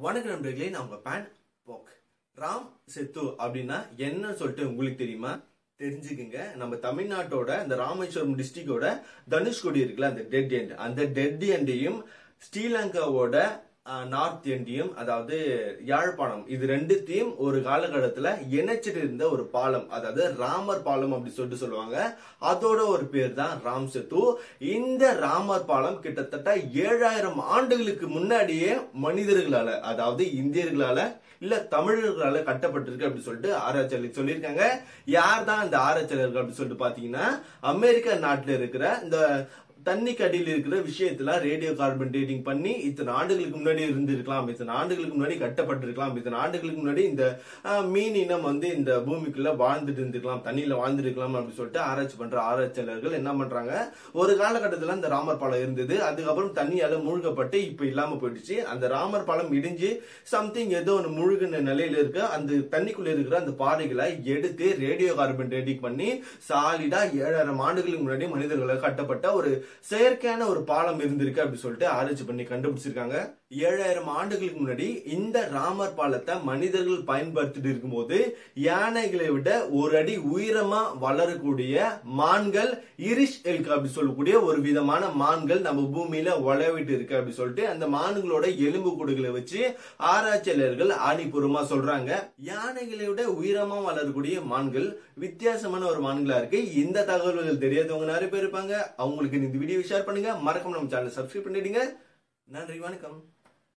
வணக்கம் நண்பர்களே நான் உங்க பேன் போக் ராம் செத்து அப்படின்னா என்ன சொல்லிட்டு உங்களுக்கு தெரியுமா தெரிஞ்சுக்குங்க நம்ம தமிழ்நாட்டோட இந்த ராமேஸ்வரம் டிஸ்ட்ரிக்டோட தனுஷ்கோடி இருக்குல்ல அந்த டெட் எண்ட் அந்த டெட் எண்டையும் ஸ்ரீலங்காவோட நார்த் எண்டையும் அதாவது யாழ்ப்பாணம் இது ரெண்டுத்தையும் ஒரு காலகட்டத்துல இணைச்சிட்டு இருந்த ஒரு பாலம் அதாவது ராமர் பாலம் அப்படி சொல்லிட்டு சொல்லுவாங்க அதோட ஒரு பேர் தான் ராம் செத்து இந்த ராமர் பாலம் கிட்டத்தட்ட ஏழாயிரம் ஆண்டுகளுக்கு முன்னாடியே மனிதர்களால அதாவது இந்தியர்களால இல்ல தமிழர்களால கட்டப்பட்டிருக்கு அப்படின்னு சொல்லிட்டு ஆராய்ச்சியாளர் சொல்லியிருக்காங்க யார் தான் இந்த ஆராய்ச்சியாளர்கள் அப்படின்னு சொல்லிட்டு பாத்தீங்கன்னா அமெரிக்கா நாட்டுல இருக்கிற இந்த தண்ணிக்கு அடியில் இருக்கிற விஷயத்துல ரேடியோ கார்பன் டேட்டிங் பண்ணி இத்தனை ஆண்டுகளுக்கு முன்னாடி இருந்திருக்கலாம் இத்தனை ஆண்டுகளுக்கு முன்னாடி கட்டப்பட்டிருக்கலாம் இத்தனை ஆண்டுகளுக்கு முன்னாடி இந்த ஆஹ், மீன் இனம் வந்து இந்த பூமிக்குள்ள வாழ்ந்துட்டு இருந்திருக்கலாம் தண்ணியில வாழ்ந்துருக்கலாம் அப்படின்னு சொல்லிட்டு ஆராய்ச்சி பண்ற ஆராய்ச்சியாளர்கள் என்ன பண்றாங்க ஒரு காலகட்டத்துல இந்த ராமர் பாலம் இருந்தது அதுக்கப்புறம் தண்ணியால மூழ்கப்பட்டு இப்ப இல்லாம போயிடுச்சு அந்த ராமர் பாலம் இடிஞ்சு சம்திங் ஏதோ ஒன்று முழுகின நிலையில இருக்கு அந்த தண்ணிக்குள்ள இருக்கிற அந்த பாறைகளை எடுத்து ரேடியோ கார்பன் டேட்டிங் பண்ணி சாலிடா ஏழாயிரம் ஆண்டுகளுக்கு முன்னாடி மனிதர்களால் கட்டப்பட்ட ஒரு செயற்கையான ஒரு பாலம் இருந்திருக்கு அப்படி சொல்லிட்டு ஆராய்ச்சி பண்ணி கண்டுபிடிச்சிருக்காங்க ஏழாயிரம் ஆண்டுகளுக்கு முன்னாடி இந்த ராமர் பாலத்தை மனிதர்கள் பயன்படுத்திட்டு இருக்கும்போது யானைகளை விட ஒரு அடி உயரமா வளரக்கூடிய மான்கள் இரிஷ் எல்க் அப்படி சொல்லக்கூடிய ஒரு விதமான மான்கள் நம்ம பூமியில உழவிட்டு இருக்கு அப்படி சொல்லிட்டு அந்த மான்களோட எலும்பு கூடுகளை வச்சு ஆராய்ச்சியாளர்கள் ஆணிபூர்வமா சொல்றாங்க யானைகளை விட உயரமா வளரக்கூடிய மான்கள் வித்தியாசமான ஒரு மான்களா இருக்கு இந்த தகவல்கள் தெரியாதவங்க நிறைய பேர் இருப்பாங்க அவங்களுக்கு இந்த வீடியோ ஷேர் பண்ணுங்க மறக்காம நம்ம சேனல் சப்ஸ்கிரைப் பண்ணிடுங்க நன்றி வணக்கம்